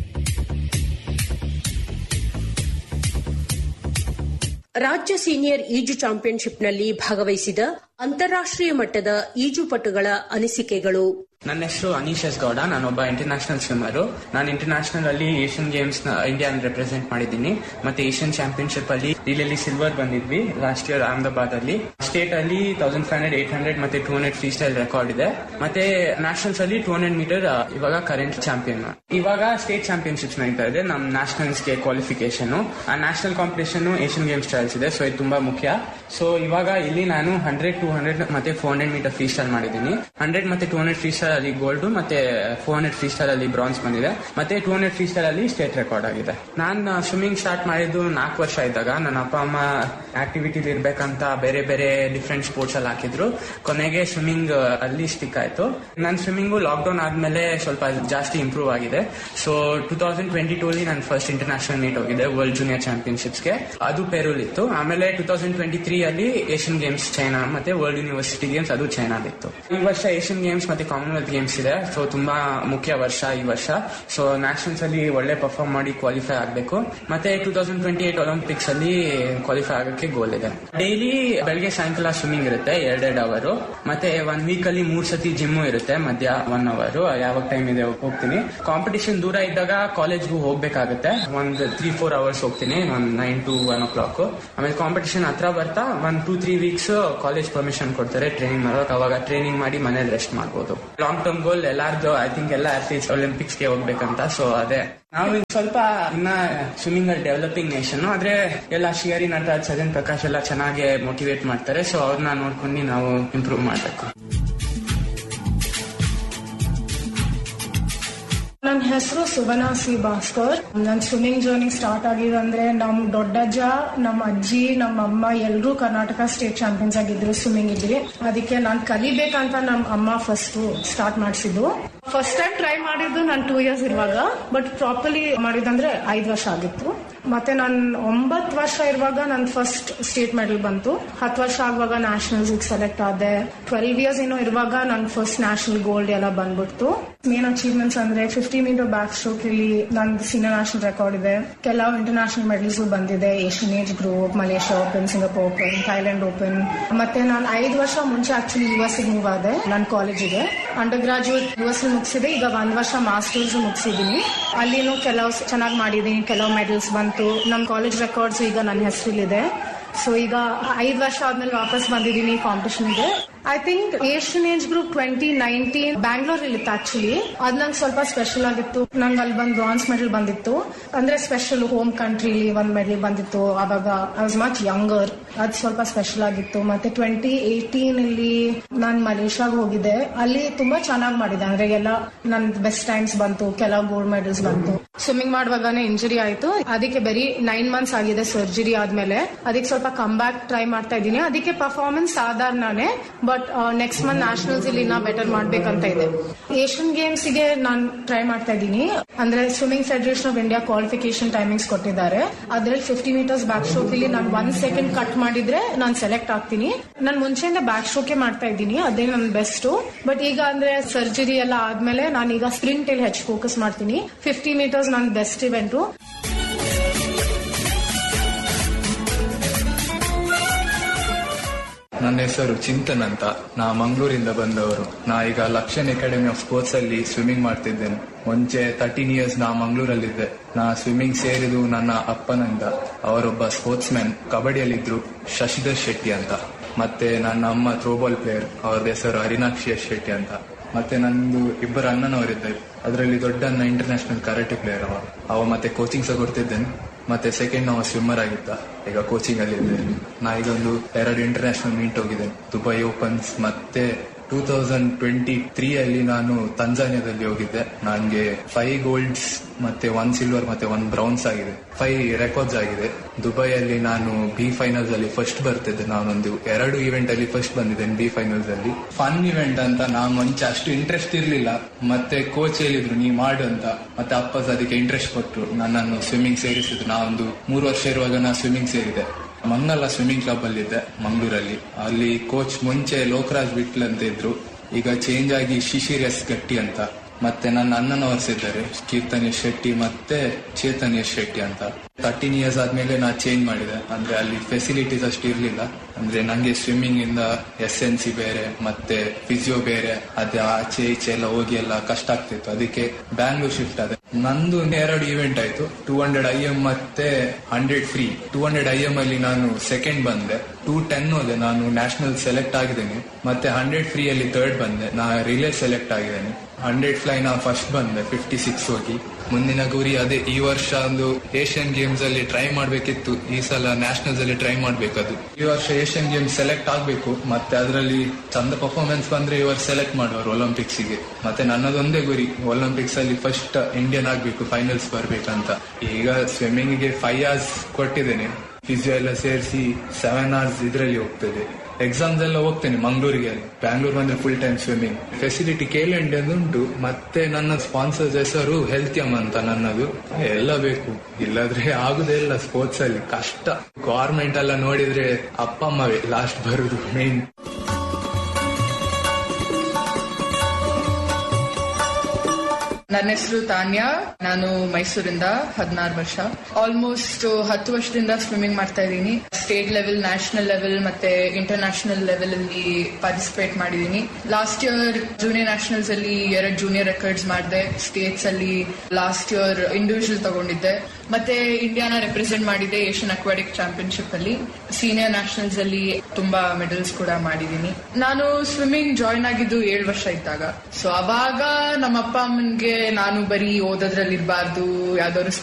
ರಾಜ್ಯ ಸೀನಿಯರ್ ಈಜು ಚಾಂಪಿಯನ್ಶಿಪ್ನಲ್ಲಿ ಭಾಗವಹಿಸಿದ ಅಂತಾರಾಷ್ಟ್ರೀಯ ಮಟ್ಟದ ಈಜುಪಟುಗಳ ಅನಿಸಿಕೆಗಳು ನನ್ನ ಹೆಸರು ಅನೀಶ್ ಎಸ್ ಗೌಡ ನಾನೊಬ್ಬ ಇಂಟರ್ನ್ಯಾಷನಲ್ ಸ್ವಿಮ್ಮರು ನಾನು ಇಂಟರ್ನ್ಯಾಷನಲ್ ಅಲ್ಲಿ ಏಷ್ಯನ್ ಗೇಮ್ಸ್ ನ ಇಂಡಿಯಾನ ರೆಪ್ರೆಸೆಂಟ್ ಮಾಡಿದ್ದೀನಿ ಮತ್ತೆ ಏಷ್ಯನ್ ಚಾಂಪಿಯನ್ಶಿಪ್ ಅಲ್ಲಿ ರೀಲಲ್ಲಿ ಸಿಲ್ವರ್ ಬಂದಿದ್ವಿ ಲಾಸ್ಟ್ ಇಯರ್ ಅಹಮದಾಬಾದ್ ಅಲ್ಲಿ ಸ್ಟೇಟ್ ಅಲ್ಲಿ thousand five hundred eight hundred ಮತ್ತೆ two hundred freestyle record ಇದೆ ಮತ್ತೆ ನ್ಯಾಷನಲ್ಸ್ ಅಲ್ಲಿ ಟೂ ಹಂಡ್ರೆಡ್ ಮೀಟರ್ ಇವಾಗ ಕರೆಂಟ್ ಚಾಂಪಿಯನ್ ಇವಾಗ ಸ್ಟೇಟ್ ಚಾಂಪಿಯನ್ಶಿಪ್ಸ್ ನಡೀತಾ ಇದೆ ನಮ್ ನ್ಯಾಷನಲ್ಸ್ಗೆ ಕ್ವಾಲಿಫಿಕೇಶನ್ ಆ national competition Asian Games trials ಇದೆ ಸೊ ಇದು ತುಂಬಾ ಮುಖ್ಯ ಸೊ ಇವಾಗ ಇಲ್ಲಿ ನಾನು ಹಂಡ್ರೆಡ್ ಟೂ ಹಂಡ್ರೆಡ್ ಮತ್ತೆ four hundred metre freestyle ಮಾಡಿದ್ದೀನಿ ಹಂಡ್ರೆಡ್ ಮತ್ತೆ ಟೂ ಹಂಡ್ರೆಡ್ ಫ್ರೀ ಸ್ಟೈಲ್ ಅಲ್ಲಿ ಗೋಲ್ಡ್ ಮತ್ತೆ ಫೋರ್ ಹಂಡ್ರೆಡ್ ಫ್ರೀ ಸ್ಟೈಲ್ ಅಲ್ಲಿ ಬ್ರಾನ್ಸ್ ಬಂದಿದೆ ಮತ್ತೆ ಟೂ ಹಂಡ್ರೆಡ್ ಫ್ರೀ ಸ್ಟೈಲ್ ಅಲ್ಲಿ ಸ್ಟೇಟ್ ರೆಕಾರ್ಡ್ ಆಗಿದೆ ನಾನು ಸ್ವಿಮ್ಮಿಂಗ್ ಸ್ಟಾರ್ಟ್ ಮಾಡಿದ್ದು ನಾಲ್ಕು ವರ್ಷ ಇದ್ದಾಗ ನನ್ನ ಅಪ್ಪ ಅಮ್ಮ ಆಕ್ಟಿವಿಟಿ ಇರ್ಬೇಕಂತ ಬೇರೆ ಬೇರೆ ಡಿಫ್ರೆಂಟ್ ಸ್ಪೋರ್ಟ್ಸ್ ಅಲ್ಲಿ ಹಾಕಿದ್ರು ಕೊನೆಗೆ ಸ್ವಿಮ್ಮಿಂಗ್ ಅಲ್ಲಿ ಸ್ಟಿಕ್ ಆಯ್ತು ನನ್ನ ಸ್ವಿಮ್ಮಿಂಗು ಲಾಕ್ ಡೌನ್ ಆದ್ಮೇಲೆ ಸ್ವಲ್ಪ ಜಾಸ್ತಿ ಇಂಪ್ರೂವ್ ಆಗಿದೆ so two thousand twenty two ಅಲ್ಲಿ ನಾನು ಫಸ್ಟ್ ಇಂಟರ್ನ್ಯಾಷನಲ್ ಮೀಟ್ ಹೋಗಿದೆ ವರ್ಲ್ಡ್ ಜೂನಿಯರ್ ಚಾಂಪಿಯನ್ಶಿಪ್ಸ್ಗೆ ಅದು ಪೆರೂಲ್ ಇತ್ತು ಆಮೇಲೆ ಟೂ ತೌಸಂಡ್ ಟ್ವೆಂಟಿ ತ್ರೀ ಅಲ್ಲಿ ಏಷ್ಯನ್ ಗೇಮ್ಸ್ ಚೈನಾ ಮತ್ತೆ ವರ್ಲ್ಡ್ ಯೂನಿವರ್ಸಿಟಿ ಗೇಮ್ಸ್ ಅದು ಚೈನಾದಿತ್ತು ಈ ವರ್ಷ ಏಷ್ಯನ್ ಗೇಮ್ಸ್ ಮತ್ತೆ ಕಾಮನ್ವೆಲ್ತ್ ಗೇಮ್ಸ್ ಇದೆ ಸೊ ತುಂಬಾ ಮುಖ್ಯ ವರ್ಷ ಈ ವರ್ಷ ಸೊ ನ್ಯಾಷನಲ್ಸ್ ಅಲ್ಲಿ ಒಳ್ಳೆ ಪರ್ಫಾರ್ಮ್ ಮಾಡಿ ಕ್ವಾಲಿಫೈ ಆಗಬೇಕು ಮತ್ತೆ two thousand twenty eight Olympics ಅಲ್ಲಿ ಕ್ವಾಲಿಫೈ ಆಗಕ್ಕೆ ಗೋಲ್ ಇದೆ ಡೈಲಿ ಬೆಳಗ್ಗೆ ಸಾಯಂಕಾಲ ಸ್ವಿಮ್ಮಿಂಗ್ ಇರುತ್ತೆ ಎರಡೆರಡು ಅವರು ಮತ್ತೆ ಒನ್ ವೀಕ್ ಅಲ್ಲಿ ಮೂರ್ ಸತಿ ಜಿಮ್ ಇರುತ್ತೆ ಮಧ್ಯ ಒನ್ ಅವರ್ ಯಾವಾಗ ಟೈಮ್ ಇದೆ ಹೋಗ್ತೀನಿ ಕಾಂಪಿಟೇಷನ್ ದೂರ ಇದ್ದಾಗ ಕಾಲೇಜ್ಗೂ ಹೋಗ್ಬೇಕಾಗುತ್ತೆ ಒಂದ್ ತ್ರೀ ಫೋರ್ ಅವರ್ಸ್ ಹೋಗ್ತೀನಿ ಒಂದ್ nine to one o'clock ಆಮೇಲೆ ಕಾಂಪಿಟೇಷನ್ ಹತ್ರ ಬರ್ತಾ ಒಂದ್ two three weeks college permission ಕೊಡ್ತಾರೆ ಟ್ರೈನಿಂಗ್ ಮಾಡೋಕೆ ಅವಾಗ ಟ್ರೈನಿಂಗ್ ಮಾಡಿ ಮನೇಲಿ ರೆಸ್ಟ್ ಮಾಡ್ಬೋದು ಲಾಂಗ್ ಟರ್ಮ್ ಗೋಲ್ ಎಲ್ಲಾರ್ದು ಐ ಥಿಂಕ್ ಎಲ್ಲ ಅಥ್ಲೀಟ್ಸ್ ಒಲಿಂಪಿಕ್ಸ್ ಗೆ ಹೋಗ್ಬೇಕಂತ ಸೊ ಅದೇ ನಾವು ಇನ್ ಸ್ವಲ್ಪ ಇನ್ನ ಸ್ವಿಮ್ಮಿಂಗ್ ಅಲ್ಲಿ ಡೆವಲಪಿಂಗ್ ನೇಷನ್ ಆದ್ರೆ ಎಲ್ಲ ಶಿಯರಿ ನಟರಾಜ್ ಸಜನ್ ಪ್ರಕಾಶ್ ಎಲ್ಲ ಚೆನ್ನಾಗಿ ಮೋಟಿವೇಟ್ ಮಾಡ್ತಾರೆ ಸೊ ಅವ್ರನ್ನ ನೋಡ್ಕೊಂಡು ನಾವು ಇಂಪ್ರೂವ್ ಮಾಡ್ಬೇಕು ನನ್ನ ಹೆಸರು ಸುವರ್ಣ ಸಿ ಭಾಸ್ಕರ್ ನನ್ನ ಸ್ವಿಮ್ಮಿಂಗ್ ಜರ್ನಿ ಸ್ಟಾರ್ಟ್ ಆಗಿದೆ ಅಂದ್ರೆ ನಮ್ ದೊಡ್ಡಜ್ಜ ನಮ್ಮ ಅಜ್ಜಿ ನಮ್ಮ ಅಮ್ಮ ಎಲ್ಲರೂ ಕರ್ನಾಟಕ ಸ್ಟೇಟ್ ಚಾಂಪಿಯನ್ಸ್ ಆಗಿದ್ರು ಸ್ವಿಮ್ಮಿಂಗ್ ಇದ್ರಿ ಅದಕ್ಕೆ ನಾನು ಕಲಿಬೇಕಂತ ನಮ್ಮ ಅಮ್ಮ ಫಸ್ಟ್ ಸ್ಟಾರ್ಟ್ ಮಾಡಿಸಿದ್ದು ಫಸ್ಟ್ ಟೈಮ್ ಟ್ರೈ ಮಾಡಿದ್ದು ನಾನು ಟೂ ಇಯರ್ಸ್ ಇರುವಾಗ ಬಟ್ ಪ್ರಾಪರ್ಲಿ ಮಾಡಿದಂದ್ರೆ ಐದು ವರ್ಷ ಆಗಿತ್ತು ಮತ್ತೆ ನಾನು ಒಂಬತ್ತು ವರ್ಷ ಇರುವಾಗ ನನ್ನ ಫಸ್ಟ್ ಸ್ಟೇಟ್ ಮೆಡಲ್ ಬಂತು ಹತ್ತು ವರ್ಷ ಆಗುವಾಗ ನ್ಯಾಷನಲ್ಸ್ ಸೆಲೆಕ್ಟ್ ಆದೆ ಟ್ವೆಲ್ವ್ ಇಯರ್ಸ್ ಏನೋ ಇರುವಾಗ ನನ್ ಫಸ್ಟ್ ನ್ಯಾಷನಲ್ ಗೋಲ್ಡ್ ಎಲ್ಲ ಬಂದ್ಬಿಡ್ತು ಮೇನ್ ಅಚೀವ್ಮೆಂಟ್ಸ್ ಅಂದ್ರೆ ಫಿಫ್ಟಿ ಮೀಟರ್ ಬ್ಯಾಕ್ ಸ್ಟ್ರೋಕ್ ಇಲ್ಲಿ ನಂದು ಸೀನಿಯರ್ ನ್ಯಾಷನಲ್ ರೆಕಾರ್ಡ್ ಇದೆ ಕೆಲವು ಇಂಟರ್ನ್ಯಾಷನಲ್ ಮೆಡಲ್ಸ್ ಬಂದಿದೆ Asian age group Malaysia Open Singapore Open Thailand Open ಮತ್ತೆ ನಾನು ಐದು ವರ್ಷ ಮುಂಚೆ ಆಕ್ಚುಲಿ ಯು ಎಸ್ ಮೂವ್ ಆದೆ ನನ್ನ ಕಾಲೇಜಿಗೆ ಅಂಡರ್ ಗ್ರಾಜುಯೇಟ್ ಯು ಎಸ್ ಮುಗಿಸಿದೆ ಈಗ ಒಂದ್ ವರ್ಷ ಮಾಸ್ಟರ್ಸ್ ಮುಗಿಸಿದೀನಿ ಅಲ್ಲಿನೂ ಕೆಲವು ಚೆನ್ನಾಗಿ ಮಾಡಿದೀನಿ ಕೆಲವು ಮೆಡಲ್ಸ್ ಬಂತು ನಮ್ಮ ಕಾಲೇಜ್ ರೆಕಾರ್ಡ್ಸ್ ಈಗ ನನ್ನ ಹೆಸರಲ್ಲಿದೆ ಸೊ ಈಗ ಐದು ವರ್ಷ ಆದ್ಮೇಲೆ ವಾಪಸ್ ಬಂದಿದ್ದೀನಿ ಕಾಂಪಿಟೇಷನ್ಗೆ I think Asian age group twenty nineteen Bangalore ಇತ್ತು ಆಕ್ಚುಲಿ ಅದ್ ನಂಗೆ ಸ್ವಲ್ಪ ಸ್ಪೆಷಲ್ ಆಗಿತ್ತು ನಂಗೆ ಅಲ್ಲಿ ಬಂದು ಬ್ರಾನ್ಸ್ ಮೆಡಲ್ ಬಂದಿತ್ತು ಅಂದ್ರೆ ಸ್ಪೆಷಲ್ ಹೋಮ್ ಕಂಟ್ರಿಲಿ ಒಂದ್ ಮೆಡಲ್ ಬಂದಿತ್ತು ಅವಾಗ ಐ ವಾಸ್ ಮಚ್ ಯಂಗರ್ ಅದ್ ಸ್ವಲ್ಪ ಸ್ಪೆಷಲ್ ಆಗಿತ್ತು ಮತ್ತೆ ಟ್ವೆಂಟಿ ಏಯ್ಟೀನ್ ಇಲ್ಲಿ ನಾನ್ ಮಲೇಷ್ಯಾಗ ಹೋಗಿದ್ದೆ ಅಲ್ಲಿ ತುಂಬಾ ಚೆನ್ನಾಗಿ ಮಾಡಿದೆ ಅಂದ್ರೆ ಎಲ್ಲ ನನ್ ಬೆಸ್ಟ್ ಟೈಮ್ಸ್ ಬಂತು ಕೆಲವು ಗೋಲ್ಡ್ ಮೆಡಲ್ಸ್ ಬಂತು ಸ್ವಿಮ್ಮಿಂಗ್ ಮಾಡುವಾಗನೇ ಇಂಜುರಿ ಆಯ್ತು ಅದಕ್ಕೆ ಬರೀ ನೈನ್ ಮಂತ್ಸ್ ಆಗಿದೆ ಸರ್ಜರಿ ಆದ್ಮೇಲೆ ಅದಕ್ಕೆ ಸ್ವಲ್ಪ ಕಮ್ ಬ್ಯಾಕ್ ಟ್ರೈ ಮಾಡ್ತಾ ಇದ್ದೀನಿ ಅದಕ್ಕೆ ಪರ್ಫಾರ್ಮೆನ್ಸ್ ಸಾಧಾರಣನೇ ಬಟ್ ನೆಕ್ಸ್ಟ್ ಮಂತ್ ನ್ಯಾಷನಲ್ಸ್ ಇಲ್ಲಿ ನಾ ಬೆಟರ್ ಮಾಡ್ಬೇಕಂತ ಇದೆ ಏಷ್ಯನ್ ಗೇಮ್ಸ್ ಗೆ ನಾನು ಟ್ರೈ ಮಾಡ್ತಾ ಇದ್ದೀನಿ ಅಂದ್ರೆ swimming federation of India qualification timings ಕೊಟ್ಟಿದ್ದಾರೆ ಅದ್ರಲ್ಲಿ ಫಿಫ್ಟಿ ಮೀಟರ್ಸ್ ಬ್ಯಾಕ್ ಸ್ಟ್ರೋಕ್ ಇಲ್ಲಿ ನಾನು ಒನ್ ಸೆಕೆಂಡ್ ಕಟ್ ಮಾಡಿದ್ರೆ ನಾನು ಸೆಲೆಕ್ಟ್ ಆಗ್ತೀನಿ ನಾನು ಮುಂಚೆಯಿಂದ ಬ್ಯಾಕ್ ಸ್ಟ್ರೋಕೆ ಮಾಡ್ತಾ ಇದ್ದೀನಿ ಅದೇ ನನ್ನ ಬೆಸ್ಟ್ ಬಟ್ ಈಗ ಅಂದ್ರೆ ಸರ್ಜರಿ ಎಲ್ಲ ಆದ್ಮೇಲೆ ನಾನು ಈಗ ಸ್ಪ್ರಿಂಟ್ ಅಲ್ಲಿ ಹೆಚ್ಚು ಫೋಕಸ್ ಮಾಡ್ತೀನಿ ಫಿಫ್ಟಿ ಮೀಟರ್ಸ್ ನನ್ನ ಬೆಸ್ಟ್ ಇವೆಂಟು ನನ್ನ ಹೆಸರು ಚಿಂತನ್ ಅಂತ ನಾ ಮಂಗಳೂರಿಂದ ಬಂದವರು ನಾ ಈಗ ಲಕ್ಷನ್ ಅಕಾಡೆಮಿ ಆಫ್ ಸ್ಪೋರ್ಟ್ಸ್ ಅಲ್ಲಿ ಸ್ವಿಮ್ಮಿಂಗ್ ಮಾಡ್ತಿದ್ದೇನೆ ಮುಂಚೆ ತರ್ಟೀನ್ ಇಯರ್ಸ್ ನಾ ಮಂಗಳೂರಲ್ಲಿದ್ದೆ ನಾ ಸ್ವಿಮ್ಮಿಂಗ್ ಸೇರಿದು ನನ್ನ ಅಪ್ಪನಿಂದ ಅವರೊಬ್ಬ ಸ್ಪೋರ್ಟ್ಸ್ ಮ್ಯಾನ್ ಕಬಡ್ಡಿಯಲ್ಲಿದ್ರು ಶಶಿಧರ್ ಶೆಟ್ಟಿ ಅಂತ ಮತ್ತೆ ನನ್ನ ಅಮ್ಮ ಥ್ರೋಬಾಲ್ ಪ್ಲೇಯರ್ ಅವ್ರದ್ದು ಹೆಸರು ಹರಿನಾಕ್ಷಿ ಎಸ್ ಶೆಟ್ಟಿ ಅಂತ ಮತ್ತೆ ನಂದು ಇಬ್ಬರು ಅಣ್ಣನವರಿದ್ದಾರೆ ಅದರಲ್ಲಿ ದೊಡ್ಡ ಅಣ್ಣ ಇಂಟರ್ನ್ಯಾಷನಲ್ ಕರಾಟೆ ಪ್ಲೇಯರ್ ಅವ ಅವ ಮತ್ತೆ ಕೋಚಿಂಗ್ ಸಹ ಕೊಡ್ತಿದ್ದೇನೆ ಮತ್ತೆ ಸೆಕೆಂಡ್ ನಾವು ಸ್ವಿಮ್ಮರ್ ಆಗಿದ್ದ ಈಗ ಕೋಚಿಂಗ್ ಅಲ್ಲಿ ಇದ್ದೇನೆ ನಾ ಈಗ ಒಂದು ಎರಡು ಇಂಟರ್ನ್ಯಾಷನಲ್ ಮೀಟ್ ಹೋಗಿದ್ದೇನೆ ದುಬೈ ಓಪನ್ಸ್ ಮತ್ತೆ ಟೂ ತೌಸಂಡ್ ಟ್ವೆಂಟಿ ತ್ರೀ ಅಲ್ಲಿ ನಾನು ತಂಜಾನಿಯಾದಲ್ಲಿ ಹೋಗಿದ್ದೆ ನನಗೆ ಫೈವ್ ಗೋಲ್ಡ್ಸ್ ಮತ್ತೆ ಒನ್ ಸಿಲ್ವರ್ ಮತ್ತೆ ಒನ್ ಬ್ರೌನ್ಸ್ ಆಗಿದೆ ಫೈವ್ ರೆಕಾರ್ಡ್ಸ್ ಆಗಿದೆ ದುಬೈಯಲ್ಲಿ ನಾನು ಬಿ ಫೈನಲ್ಸ್ ಅಲ್ಲಿ ಫಸ್ಟ್ ಬರ್ತಿದ್ದೆ ನಾನೊಂದು ಎರಡು ಇವೆಂಟ್ ಅಲ್ಲಿ ಫಸ್ಟ್ ಬಂದಿದ್ದೇನೆ ಬಿ ಫೈನಲ್ಸ್ ಅಲ್ಲಿ ಫನ್ ಇವೆಂಟ್ ಅಂತ ನಾನು ಮುಂಚೆ ಅಷ್ಟು ಇಂಟ್ರೆಸ್ಟ್ ಇರ್ಲಿಲ್ಲ ಮತ್ತೆ ಕೋಚ್ ಹೇಳಿದ್ರು ನೀ ಮಾಡು ಅಂತ ಮತ್ತೆ ಅಪ್ಪ ಸಹ ಅದಕ್ಕೆ ಇಂಟ್ರೆಸ್ಟ್ ಕೊಟ್ಟರು ನನ್ನನ್ನು ಸ್ವಿಮ್ಮಿಂಗ್ ಸೇರಿಸಿದ್ರು ನಾವೊಂದು ಮೂರು ವರ್ಷ ಇರುವಾಗ ನಾ ಸ್ವಿಮ್ಮಿಂಗ್ ಸೇರಿದೆ ಮಂಗಲ ಸ್ವಿಮ್ಮಿಂಗ್ ಕ್ಲಬ್ ಅಲ್ಲಿ ಇದ್ದೆ ಮಂಗಳೂರಲ್ಲಿ ಅಲ್ಲಿ ಕೋಚ್ ಮುಂಚೆ ಲೋಕರಾಜ್ ಬಿಟ್ಲ್ ಅಂತ ಇದ್ರು ಈಗ ಚೇಂಜ್ ಆಗಿ ಶಿಶಿರ್ ಎಸ್ ಗಟ್ಟಿ ಅಂತ ಮತ್ತೆ ನನ್ನ ಅಣ್ಣನವರ್ಸ್ ಇದ್ದಾರೆ ಕೀರ್ತನ್ ಎಸ್ ಶೆಟ್ಟಿ ಮತ್ತೆ ಚೇತನ್ ಎಸ್ ಶೆಟ್ಟಿ ಅಂತ ತರ್ಟೀನ್ ಇಯರ್ಸ್ ಆದ್ಮೇಲೆ ನಾ ಚೇಂಜ್ ಮಾಡಿದೆ ಅಂದ್ರೆ ಅಲ್ಲಿ ಫೆಸಿಲಿಟೀಸ್ ಅಷ್ಟು ಇರ್ಲಿಲ್ಲ ಅಂದ್ರೆ ನಂಗೆ ಸ್ವಿಮ್ಮಿಂಗ್ ಇಂದ ಎಸ್ ಎನ್ ಸಿ ಬೇರೆ ಮತ್ತೆ ಫಿಸಿಯೋ ಬೇರೆ ಅದೇ ಆಚೆ ಈಚೆ ಎಲ್ಲ ಹೋಗಿ ಎಲ್ಲ ಕಷ್ಟ ಆಗ್ತಿತ್ತು ಅದಕ್ಕೆ ಬ್ಯಾಂಗ್ಳೂರ್ ಶಿಫ್ಟ್ ಆದೆ ನಂದು ಎರಡು ಇವೆಂಟ್ ಆಯ್ತು ಟೂ ಹಂಡ್ರೆಡ್ ಐ ಎಂ ಮತ್ತೆ hundred free two hundred I M ಅಲ್ಲಿ ನಾನು ಸೆಕೆಂಡ್ ಬಂದೆ ಟೂ ಟೆನ್ ಹೋದೆ ನಾನು ನ್ಯಾಷನಲ್ ಸೆಲೆಕ್ಟ್ ಆಗಿದ್ದೇನೆ ಮತ್ತೆ ಹಂಡ್ರೆಡ್ ಫ್ರೀ ಅಲ್ಲಿ ಥರ್ಡ್ ಬಂದೆ ನಾ ರಿಲೇ ಸೆಲೆಕ್ಟ್ ಆಗಿದ್ದೇನೆ ಹಂಡ್ರೆಡ್ ಫ್ಲೈ ನಾ ಫಸ್ಟ್ ಬಂದೆ ಫಿಫ್ಟಿ ಸಿಕ್ಸ್ ಹೋಗಿ ಮುಂದಿನ ಗುರಿ ಅದೇ ಈ ವರ್ಷ ಒಂದು ಏಷ್ಯನ್ ಗೇಮ್ಸ್ ಅಲ್ಲಿ ಟ್ರೈ ಮಾಡ್ಬೇಕಿತ್ತು ಈ ಸಲ ನ್ಯಾಷನಲ್ಸ್ ಅಲ್ಲಿ ಟ್ರೈ ಮಾಡ್ಬೇಕದು ಈ ವರ್ಷ ಏಷ್ಯನ್ ಗೇಮ್ಸ್ ಸೆಲೆಕ್ಟ್ ಆಗ್ಬೇಕು ಮತ್ತೆ ಅದರಲ್ಲಿ ಚಂದ ಪರ್ಫಾರ್ಮೆನ್ಸ್ ಬಂದ್ರೆ ಈ ವರ್ಷ ಸೆಲೆಕ್ಟ್ ಮಾಡುವರು ಒಲಿಂಪಿಕ್ಸ್ ಗೆ ಮತ್ತೆ ನನ್ನದೊಂದೇ ಗುರಿ ಒಲಿಂಪಿಕ್ಸ್ ಅಲ್ಲಿ ಫಸ್ಟ್ ಇಂಡಿಯನ್ ಆಗ್ಬೇಕು ಫೈನಲ್ಸ್ ಬರ್ಬೇಕಂತ ಈಗ ಸ್ವಿಮ್ಮಿಂಗ್ ಗೆ ಫೈವ್ ಅವರ್ಸ್ ಕೊಟ್ಟಿದ್ದೇನೆ ಫಿಸಿಯೋ ಎಲ್ಲ ಸೇರಿಸಿ ಸೆವೆನ್ ಅವರ್ಸ್ ಇದರಲ್ಲಿ ಹೋಗ್ತದೆ ಎಕ್ಸಾಮ್ಸ್ ಎಲ್ಲ ಹೋಗ್ತೇನೆ ಮಂಗಳೂರಿಗೆ ಬ್ಯಾಂಗ್ಳೂರ್ ಬಂದ್ರೆ ಫುಲ್ ಟೈಮ್ ಸ್ವಿಮ್ಮಿಂಗ್ ಫೆಸಿಲಿಟಿ ಕೇಲೆಂಡ್ ಉಂಟು ಮತ್ತೆ ನನ್ನ ಸ್ಪಾನ್ಸರ್ಸ್ ಹೆಸರು ಹೆಲ್ತಿಯಮ್ ಅಂತ ನನ್ನದು ಎಲ್ಲ ಬೇಕು ಇಲ್ಲದ್ರೆ ಆಗುದೇ ಇಲ್ಲ ಸ್ಪೋರ್ಟ್ಸ್ ಅಲ್ಲಿ ಕಷ್ಟ ಗೌರ್ಮೆಂಟ್ ಎಲ್ಲ ನೋಡಿದ್ರೆ ಅಪ್ಪ ಅಮ್ಮವೇ ಲಾಸ್ಟ್ ಬರುದು ಮೇನ್ ನನ್ನ ಹೆಸರು ತಾನ್ಯಾ ನಾನು ಮೈಸೂರಿಂದ ಹದಿನಾರು ವರ್ಷ ಆಲ್ಮೋಸ್ಟ್ ಹತ್ತು ವರ್ಷದಿಂದ ಸ್ವಿಮ್ಮಿಂಗ್ ಮಾಡ್ತಾ ಇದ್ದೀನಿ ಸ್ಟೇಟ್ ಲೆವೆಲ್ ನ್ಯಾಷನಲ್ ಲೆವೆಲ್ ಮತ್ತೆ ಇಂಟರ್ನ್ಯಾಷನಲ್ ಲೆವೆಲ್ ಅಲ್ಲಿ ಪಾರ್ಟಿಸಿಪೇಟ್ ಮಾಡಿದ್ದೀನಿ ಲಾಸ್ಟ್ ಇಯರ್ ಜೂನಿಯರ್ ನ್ಯಾಷನಲ್ಸ್ ಅಲ್ಲಿ ಎರಡು ಜೂನಿಯರ್ ರೆಕಾರ್ಡ್ಸ್ ಮಾಡಿದೆ ಸ್ಟೇಟ್ಸ್ ಅಲ್ಲಿ ಲಾಸ್ಟ್ ಇಯರ್ ಇಂಡಿವಿಜುವಲ್ ತಗೊಂಡಿದ್ದೆ ಮತ್ತೆ ಇಂಡಿಯಾನ ರೆಪ್ರೆಸೆಂಟ್ ಮಾಡಿದ್ದೆ ಏಷ್ಯನ್ ಅಕ್ವಾಟಿಕ್ ಚಾಂಪಿಯನ್ಶಿಪ್ ಅಲ್ಲಿ ಸೀನಿಯರ್ ನ್ಯಾಷನಲ್ಸ್ ಅಲ್ಲಿ ತುಂಬಾ ಮೆಡಲ್ಸ್ ಕೂಡ ಮಾಡಿದ್ದೀನಿ ನಾನು ಸ್ವಿಮ್ಮಿಂಗ್ ಜಾಯ್ನ್ ಆಗಿದ್ದು ಏಳು ವರ್ಷ ಇದ್ದಾಗ ಸೊ ಅವಾಗ ನಮ್ಮ ಅಪ್ಪ ಅಮ್ಮನ್ಗೆ ನಾನು ಬರೀ ಓದೋದ್ರಲ್ಲಿ ಇರಬಾರ್ದು ಯಾವ್ದಾದ್ರು